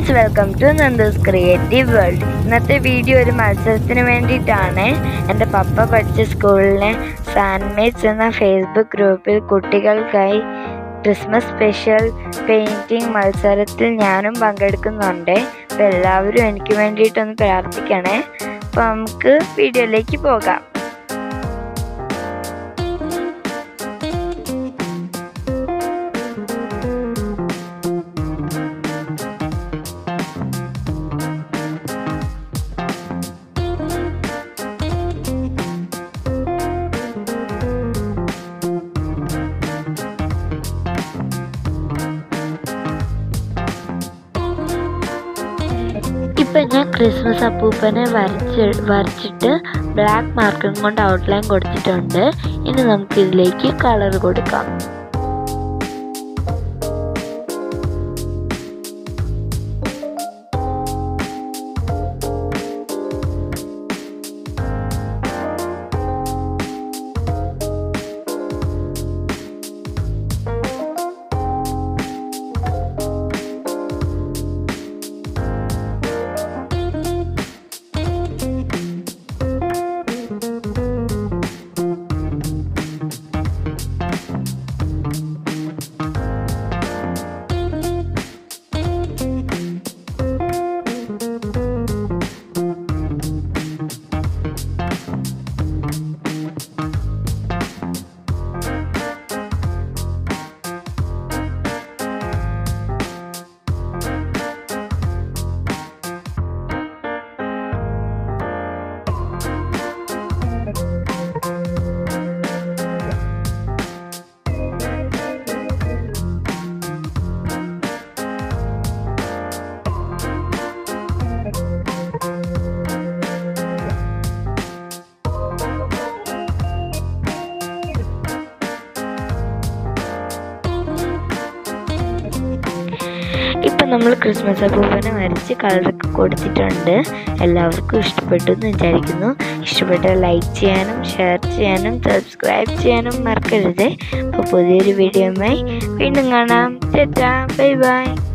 friends welcome to Nandu's Creative World ഇന്നത്തെ video ഒരു മത്സരത്തിന് വേണ്ടിയിട്ടാണ് എൻ്റെ പപ്പ പഠിച്ച സ്കൂളിലെ സാൻമേറ്റ്സ് എന്ന ഫേസ്ബുക്ക് ഗ്രൂപ്പിൽ കുട്ടികൾക്കായി ക്രിസ്മസ് സ്പെഷ്യൽ പെയിൻറ്റിംഗ് മത്സരത്തിൽ ഞാനും പങ്കെടുക്കുന്നുണ്ട് അപ്പോൾ എല്ലാവരും എനിക്ക് വേണ്ടിയിട്ടൊന്ന് പ്രാർത്ഥിക്കണേ അപ്പോൾ നമുക്ക് വീഡിയോയിലേക്ക് പോകാം ഇപ്പം ഞാൻ ക്രിസ്മസ് അപ്പൂപ്പനെ വരച്ച് വരച്ചിട്ട് ബ്ലാക്ക് മാർക്കും കൊണ്ട് ഔട്ട്ലൈൻ കൊടുത്തിട്ടുണ്ട് ഇനി നമുക്ക് ഇതിലേക്ക് കളർ കൊടുക്കാം ഇപ്പം നമ്മൾ ക്രിസ്മസ് അപ്പൂപ്പനെ വരച്ച് കളറൊക്കെ കൊടുത്തിട്ടുണ്ട് എല്ലാവർക്കും ഇഷ്ടപ്പെട്ടു എന്ന് വിചാരിക്കുന്നു ഇഷ്ടപ്പെട്ടാൽ ലൈക്ക് ചെയ്യാനും ഷെയർ ചെയ്യാനും സബ്സ്ക്രൈബ് ചെയ്യാനും മറക്കരുത് അപ്പോൾ പുതിയൊരു വീഡിയോയുമായി വീണ്ടും കാണാം ചേട്ടാ ബൈ ബൈ